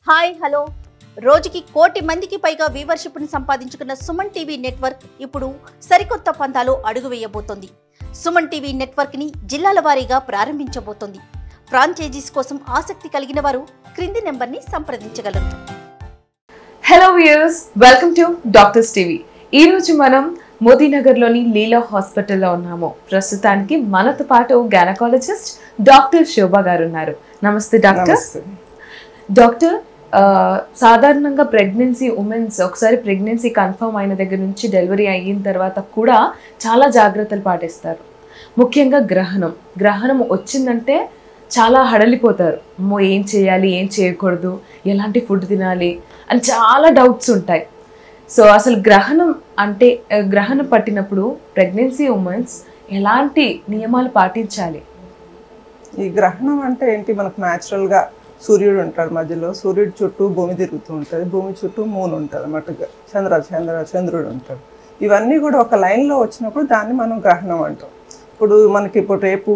Hi hello రోజుకి కోటి మందికి పైగా వ్యూవర్షిప్ని సంపాదించుకున్న సుమన్ టీవీ నెట్వర్క్ ఇప్పుడు సరికొత్త పంతాలో అడుగు వేయబోతోంది సుమన్ టీవీ నెట్వర్క్ని జిల్లాల వారీగా ప్రారంభించబోతోంది ఫ్రాంచైజీస్ కోసం ఆసక్తి కలిగిన వారు క్రింది నెంబర్ని సంప్రదించగలరు hello viewers welcome to doctors TV ఈ రోజు మనం మోదీనగర్లోని లీలా హాస్పిటల్లో ఉన్నాము ప్రస్తుతానికి మనతో పాటు గైనకాలజిస్ట్ డాక్టర్ శోభ గారు ఉన్నారు నమస్తే డాక్టర్ నమస్తే డాక్టర్ ఆ, సాధారణంగా ప్రెగ్నెన్సీ ఉమెన్స్ ఒకసారి ప్రెగ్నెన్సీ కన్ఫర్మ్ అయిన దగ్గర నుంచి డెలివరీ అయిన తర్వాత కూడా చాలా జాగ్రత్తలు పాటిస్తారు ముఖ్యంగా గ్రహణం గ్రహణం వచ్చిందంటే చాలా హడలిపోతారు అమ్మో ఏం చేయాలి ఏం చేయకూడదు ఎలాంటి ఫుడ్ తినాలి అని చాలా డౌట్స్ ఉంటాయి సో అసలు గ్రహణం అంటే ఆ, గ్రహణం పట్టినప్పుడు ప్రెగ్నెన్సీ ఉమెన్స్ ఎలాంటి నియమాలు పాటించాలి ఈ గ్రహణం అంటే ఏంటి మనకు natural గా సూర్యుడు ఉంటాడు మధ్యలో సూర్యుడు చుట్టూ భూమి తిరుగుతూ ఉంటుంది భూమి చుట్టూ మూన్ ఉంటుంది అన్నమాట చంద్ర చంద్ర చంద్రుడు ఉంటాడు ఇవన్నీ కూడా ఒక లైన్లో వచ్చినప్పుడు దాన్ని మనం గ్రహణం అంటాం ఇప్పుడు మనకి ఇప్పుడు రేపు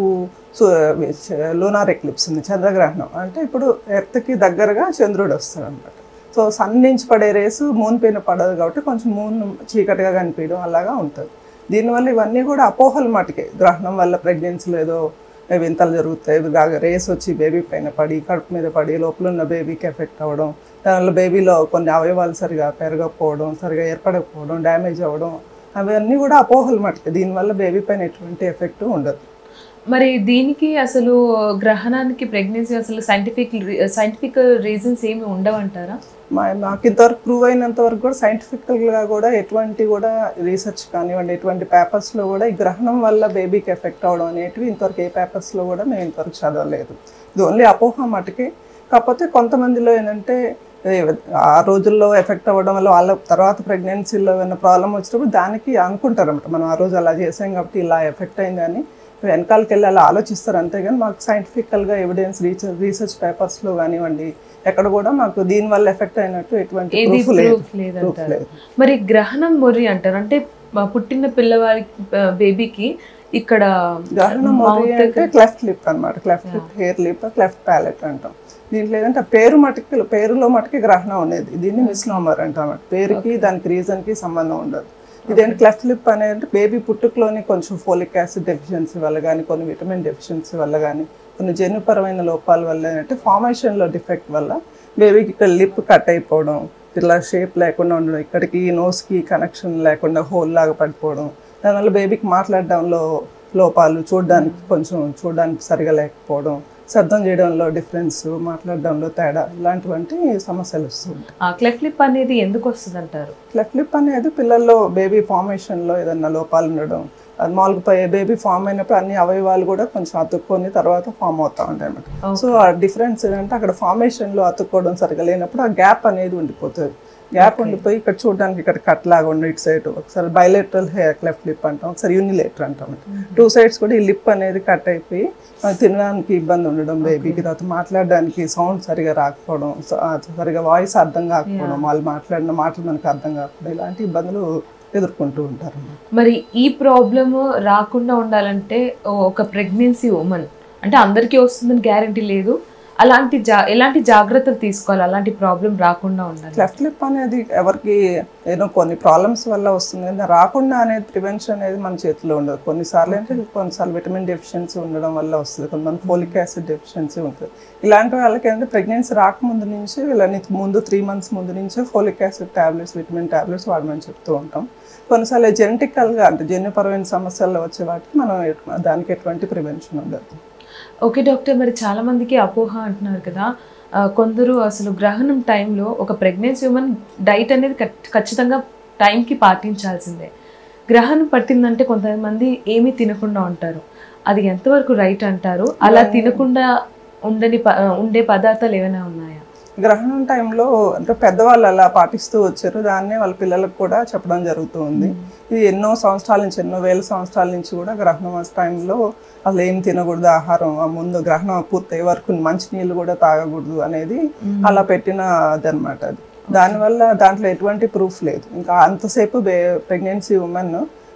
లూనార్ ఎక్లిప్స్ ఉంది చంద్రగ్రహణం అంటే ఇప్పుడు ఎర్త్కి దగ్గరగా చంద్రుడు వస్తాడు అనమాట సో సన్ నుంచి పడే రేసు మూన్ పైన పడదు కాబట్టి కొంచెం మూన్ చీకటిగా కనిపించడం అలాగా ఉంటుంది దీనివల్ల ఇవన్నీ కూడా అపోహలు మటుకే గ్రహణం వల్ల ప్రెగ్నెన్సీలో ఏదో వింతలు జరుగుతాయి ఇలాగ రేస్ వచ్చి బేబీ పైన పడి కడుపు మీద పడి లోపల ఉన్న బేబీకి ఎఫెక్ట్ అవ్వడం దానివల్ల బేబీలో కొన్ని అవయవాలు సరిగా పెరగకపోవడం సరిగా ఏర్పడకపోవడం డ్యామేజ్ అవ్వడం అవన్నీ కూడా అపోహలు మటుకే దీనివల్ల బేబీ పైన ఎటువంటి ఎఫెక్ట్ ఉండదు మరి దీనికి అసలు గ్రహణానికి ప్రెగ్నెన్సీ అసలు సైంటిఫిక్ సైంటిఫిక్ రీజన్స్ ఏమి ఉండవంటారా మా మాకు ఇంతవరకు ప్రూవ్ అయినంత వరకు కూడా సైంటిఫికల్గా కూడా ఎటువంటి కూడా రీసెర్చ్ కానివ్వండి ఎటువంటి పేపర్స్లో కూడా ఈ గ్రహణం వల్ల బేబీకి ఎఫెక్ట్ అవడం అనేటివి ఇంతవరకు ఏ పేపర్స్లో కూడా మేము ఇంతవరకు చదవలేదు ఇది ఓన్లీ అపోహ మటుకే కాకపోతే కొంతమందిలో ఏంటంటే ఏ, ఆ రోజుల్లో ఎఫెక్ట్ అవ్వడం వల్ల వాళ్ళ తర్వాత ప్రెగ్నెన్సీలో ఏమైనా ప్రాబ్లం వచ్చినప్పుడు దానికి అనుకుంటారు అనమాట మనం ఆ రోజు అలా చేసాం కాబట్టి ఇలా ఎఫెక్ట్ అయిందని వెనకాలకి వెళ్ళి అలా ఆలోచిస్తారు అంతేగాని మాకు సైంటిఫికల్గా ఎవిడెన్స్ రీసెర్చ్ రీసెర్చ్ పేపర్స్లో కానివ్వండి ఎక్కడ కూడా మాకు దీనివల్ల ఎఫెక్ట్ అయినట్టు ఎటువంటి ఏది ప్రూఫ్ లేదు ప్రూఫ్ ప్రూఫ్ లేదంటారు లేదు మరి గ్రహణం మొర్రి అంటారు అంటే మ- పుట్టిన పిల్లవాడి బేబీకి ఇక్కడ గ్రహణం mouth మొదటి అంటే క్లెఫ్ట్ లిప్ అన్నమాట cleft lip hare lip cleft palate అంటాం దీంట్లో ఏదంటే ఆ పేరు మటుకి పేరులో మటుకి గ్రహణం ఉండేది దీన్ని మిస్నామర్ అంటాం పేరుకి దానికి రీజన్ కి సంబంధం ఉండదు ఇదేంటి క్లెఫ్ట్ లిప్ అనేది బేబీ పుట్టుకలోని కొంచెం ఫోలిక్ యాసిడ్ డెఫిషియన్సీ వల్ల కానీ కొన్ని విటమిన్ డెఫిషియన్సీ వల్ల కానీ కొన్ని జన్యుపరమైన లోపాల వల్ల ఏంటంటే ఫార్మేషన్లో డిఫెక్ట్ వల్ల బేబీకి ఇక్కడ లిప్ కట్ అయిపోవడం ఇట్లా షేప్ లేకుండా ఉండడం ఇక్కడికి నోస్కి కనెక్షన్ లేకుండా హోల్ లాగా పడిపోవడం దానివల్ల బేబీకి మాట్లాడడంలో లోపాలు చూడడానికి కొంచెం చూడడానికి సరిగా లేకపోవడం శబ్దం చేయడంలో డిఫరెన్స్ మాట్లాడడంలో తేడా ఇలాంటివంటి సమస్యలు వస్తుంటాయి ఆ క్లెఫ్ లిప్ అనేది ఎందుకు వస్తుంది అంటారు క్లెఫ్ట్ లిప్ అనేది పిల్లల్లో బేబీ ఫార్మేషన్లో ఏదన్నా లోపాలు ఉండడం అది మామూలుగా బేబీ ఫామ్ అయినప్పుడు అన్ని అవయవాలు కూడా కొంచెం అతుక్కొని తర్వాత ఫామ్ అవుతా ఉంటాయి అన్నమాట సో ఆ డిఫరెన్స్ ఏంటంటే అక్కడ ఫార్మేషన్లో అతుక్కోవడం సరిగా లేనప్పుడు ఆ గ్యాప్ అనేది ఉండిపోతుంది గ్యాప్ ఉండిపోయి ఇక్కడ చూడడానికి ఇక్కడ కట్ లాగా ఉండి ఇటు సైడ్ ఒకసారి బయలేటరల్ హెయిర్ క్లెఫ్ట్ లిప్ అంటాం ఒకసారి యూనిలేటర్ అంటాం టూ సైడ్స్ కూడా ఈ లిప్ అనేది కట్ అయిపోయి మనకి తినడానికి ఇబ్బంది ఉండడం బేబీకి తర్వాత మాట్లాడడానికి సౌండ్ సరిగా రాకపోవడం స- ఆ సరిగా వాయిస్ అర్థం కాకపోవడం వాళ్ళు మాట్లాడిన మాటలు మనకు అర్థం కాకపోవడం ఇలాంటి ఇబ్బందులు ఎదుర్కొంటూ ఉంటారు మరి ఈ ప్రాబ్లమ్ రాకుండా ఉండాలంటే ఓ- ఒక ప్రెగ్నెన్సీ ఉమెన్ అంటే అందరికీ వస్తుందని గ్యారంటీ లేదు అలాంటి జా ఎలాంటి జాగ్రత్తలు తీసుకోవాలి అలాంటి ప్రాబ్లం రాకుండా ఉండాలి క్లెఫ్ట్ లిప్ అనేది ఎవరికి ఏదో కొన్ని ప్రాబ్లమ్స్ వల్ల వస్తుంది కానీ రాకుండా అనేది ప్రివెన్షన్ అనేది మన చేతిలో ఉండదు కొన్నిసార్లు అంటే కొన్నిసార్లు విటమిన్ డెఫిషియన్సీ ఉండడం వల్ల వస్తుంది కొంతమంది ఫోలిక్ యాసిడ్ డెఫిషియన్సీ ఉంటుంది ఇలాంటి వాళ్ళకి ఏంటంటే ప్రెగ్నెన్సీ రాకముందు నుంచి వీళ్ళని ముందు త్రీ మంత్స్ ముందు నుంచే folic acid tablets vitamin tablets వాడమని చెప్తూ ఉంటాం కొన్నిసార్లు జెనెటికల్గా అంటే జన్యుపరమైన సమస్యల్లో వచ్చే వాటికి మనం ఎటు- దానికి ఎటువంటి ప్రివెన్షన్ ఉండదు ఓకే డాక్టర్ మరి చాలా మందికి అపోహ అంటున్నారు కదా ఆ, కొందరు అసలు గ్రహణం టైంలో ఒక ప్రెగ్నెన్సీ ఉమెన్ డైట్ అనేది ఖచ్- ఖచ్చితంగా టైంకి పాటించాల్సిందే గ్రహణం పట్టిందంటే కొంతమంది ఏమీ తినకుండా ఉంటారు అది ఎంతవరకు రైట్ అంటారు అలా తినకుండా ఉండని ప- ఉండే పదార్థాలు ఏమైనా ఉన్నాయా గ్రహణం టైంలో అంటే పెద్దవాళ్ళు అలా పాటిస్తూ వచ్చారు దాన్నే వాళ్ళ పిల్లలకు కూడా చెప్పడం జరుగుతూ ఉంది ఇది ఎన్నో సంవత్సరాల నుంచి ఎన్నో వేల సంవత్సరాల నుంచి కూడా గ్రహణం టైంలో అసలు ఏం తినకూడదు ఆహారం ఆ ముందు గ్రహణం పూర్తయ్యే వరకు మంచినీళ్ళు కూడా తాగకూడదు అనేది అలా పెట్టిన అదనమాట అది దానివల్ల దాంట్లో ఎటువంటి ప్రూఫ్ లేదు ఇంకా అంతసేపు ప్రెగ్నెన్సీ ఉమెన్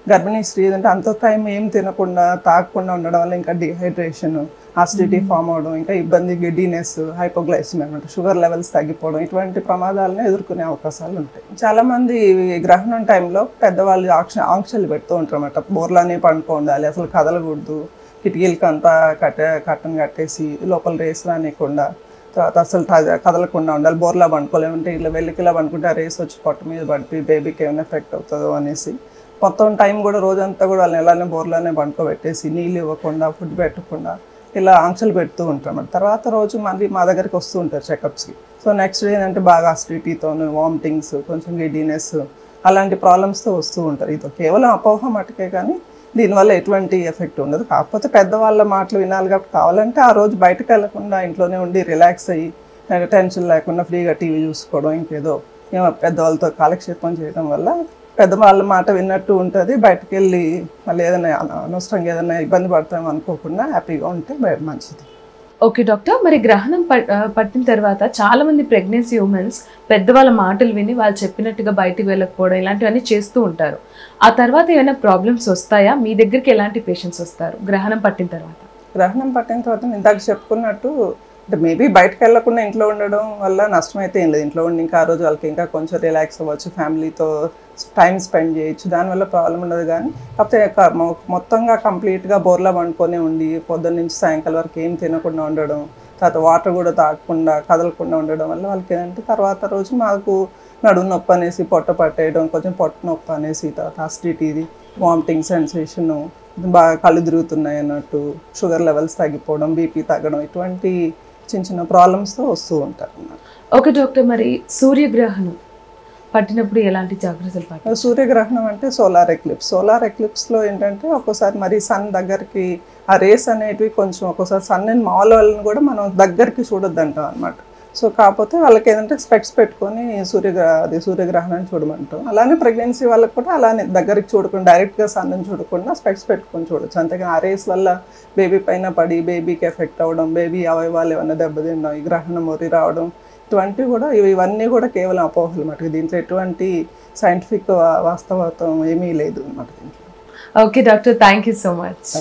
గర్భిణీ స్త్రీ అంటే అంత టైం ఏం తినకుండా తాగకుండా ఉండడం వల్ల ఇంకా డిహైడ్రేషన్ ఆసిడిటీ ఫామ్ అవడం ఇంకా ఇబ్బంది గిడ్డీనెస్ హైపోగ్లైసిమిక్ అనమాట షుగర్ లెవెల్స్ తగ్గిపోవడం ఇటువంటి ప్రమాదాలను ఎదుర్కొనే అవకాశాలు ఉంటాయి చాలా మంది ఈ గ్రహణం టైంలో పెద్దవాళ్ళు ఆంక్ష ఆంక్షలు పెడుతూ ఉంటారు అనమాట బోర్లానే పండుకో ఉండాలి అసలు కదలకూడదు కిటికీలకి అంతా కట్టే కట్టను కట్టేసి లోపల రేస్ రానియకుండా తర్వాత అసలు ట- కదలకుండా ఉండాలి బోర్లా పండుకోలేమంటే ఇట్లా వెళ్ళికిలా పండుకుంటే ఆ రేస్ వచ్చి పొట్ట మీద పట్టి బేబీకి ఏమైనా ఎఫెక్ట్ అవుతుందో అనేసి మొత్తం టైం కూడా రోజంతా కూడా వాళ్ళని ఎలానే బోర్లానే పండుకోబెట్టేసి నీళ్ళు ఇవ్వకుండా ఫుడ్ పెట్టకుండా ఇలా ఆంక్షలు పెడుతూ ఉంటాం అన్నమాట. తర్వాత రోజు మళ్ళీ మా దగ్గరికి వస్తూ ఉంటారు చెకప్స్కి సో నెక్స్ట్ డే ఏంటంటే బాగా అసిడిటీతో వామిటింగ్స్ కొంచెం గిడ్డీనెస్ అలాంటి ప్రాబ్లమ్స్తో వస్తూ ఉంటారు ఇది కేవలం అపోహ మటుకే కానీ దీనివల్ల ఎటువంటి ఎఫెక్ట్ ఉండదు కాకపోతే పెద్దవాళ్ళ మాటలు వినాలి కాబట్టి కావాలంటే ఆ రోజు బయటకు వెళ్ళకుండా ఇంట్లోనే ఉండి రిలాక్స్ అయ్యి టెన్షన్ లేకుండా ఫ్రీగా టీవీ చూసుకోవడం ఇంకేదో ఏమో పెద్దవాళ్ళతో కాలక్షేపం చేయడం వల్ల పెద్దవాళ్ళ మాట విన్నట్టు ఉంటుంది బయటకు వెళ్ళి మళ్ళీ ఏదైనా అన- అనవసరంగా ఏదైనా ఇబ్బంది పడతాం అనుకోకుండా హ్యాపీగా ఉంటే బయ- మంచిది ఓకే డాక్టర్ మరి గ్రహణం పట్- ఆ, పట్టిన తర్వాత చాలా మంది ప్రెగ్నెన్సీ ఉమెన్స్ పెద్దవాళ్ళ మాటలు విని వాళ్ళు చెప్పినట్టుగా బయటికి వెళ్ళకపోవడం ఇలాంటివన్నీ చేస్తూ ఉంటారు ఆ తర్వాత ఏమైనా ప్రాబ్లమ్స్ వస్తాయా మీ దగ్గరికి ఎలాంటి పేషెంట్స్ వస్తారు గ్రహణం పట్టిన తర్వాత గ్రహణం పట్టిన తర్వాత నేను ఇందాక చెప్పుకున్నట్టు అంటే మేబీ బయటకు వెళ్ళకుండా ఇంట్లో ఉండడం వల్ల నష్టం అయితే ఏం లేదు ఇంట్లో ఉండి ఇంకా ఆ రోజు వాళ్ళకి ఇంకా కొంచెం రిలాక్స్ అవ్వచ్చు ఫ్యామిలీతో టైం స్పెండ్ చేయొచ్చు దానివల్ల ప్రాబ్లం ఉండదు కానీ కాకపోతే ఒక మొ- మొత్తంగా కంప్లీట్గా బోర్లా పండుకొని ఉండి పొద్దున్న నుంచి సాయంకాలం వరకు ఏం తినకుండా ఉండడం తర్వాత వాటర్ కూడా తాగకుండా కదలకుండా ఉండడం వల్ల వాళ్ళకి ఏంటంటే తర్వాత రోజు మాకు నడుము నొప్పి అనేసి పొట్ట పట్టేయడం కొంచెం పొట్ట నొప్పి అనేసి తర్వాత అసిడిటీది వామిటింగ్ సెన్సేషను బాగా కళ్ళు తిరుగుతున్నాయి అన్నట్టు షుగర్ లెవెల్స్ తగ్గిపోవడం బీపీ తగ్గడం ఇటువంటి చిన్న చిన్న ప్రాబ్లమ్స్తో వస్తూ ఉంటారు అన్నమాట ఓకే డాక్టర్ మరి సూర్యగ్రహణం పట్టినప్పుడు ఎలాంటి జాగ్రత్తలు పాటించాలి సూర్యగ్రహణం అంటే సోలార్ ఎక్లిప్స్ సోలార్ ఎక్లిప్స్లో ఏంటంటే ఒక్కోసారి మరి సన్ దగ్గరికి ఆ రేస్ అనేటివి కొంచెం ఒక్కోసారి సన్ అండ్ మాల్ వాళ్ళని కూడా మనం దగ్గరికి చూడొద్దంటాం అనమాట సో కాకపోతే వాళ్ళకి ఏంటంటే స్పెక్స్ పెట్టుకొని సూర్యగ్ర అది సూర్యగ్రహణాన్ని చూడమంటాం అలానే ప్రెగ్నెన్సీ వాళ్ళకి కూడా అలానే దగ్గరికి చూడకుండా డైరెక్ట్గా సన్నని చూడకుండా స్పెక్స్ పెట్టుకొని చూడొచ్చు అంతేగాని ఆ రేస్ వల్ల బేబీ పైన పడి బేబీకి ఎఫెక్ట్ అవ్వడం బేబీ అవయవాలు ఏమైనా దెబ్బతినడం ఈ గ్రహణం మొరి రావడం ఇటువంటివి కూడా ఇవి ఇవన్నీ కూడా కేవలం అపోహలు మటుకు దీంట్లో ఎటువంటి సైంటిఫిక్ వాస్తవత్వం ఏమీ లేదు అన్నమాట దీంట్లో okay doctor thank you so much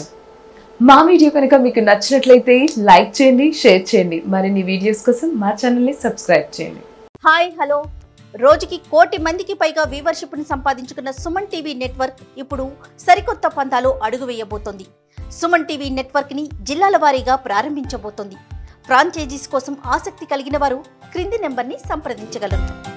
మా వీడియో కనుక మీకు నచ్చినట్లయితే లైక్ చేయండి షేర్ చేయండి మరిన్ని వీడియోస్ కోసం మా ఛానల్ని సబ్స్క్రైబ్ చేయండి హాయ్ హలో రోజుకి కోటి మందికి పైగా వ్యూవర్షిప్ని సంపాదించుకున్న సుమన్ టీవీ నెట్వర్క్ ఇప్పుడు సరికొత్త పంతాలో అడుగు వేయబోతోంది సుమన్ టీవీ నెట్వర్క్ని జిల్లాల వారీగా ప్రారంభించబోతోంది ఫ్రాంచైజీస్ కోసం ఆసక్తి కలిగిన వారు క్రింది నెంబర్ని సంప్రదించగలరు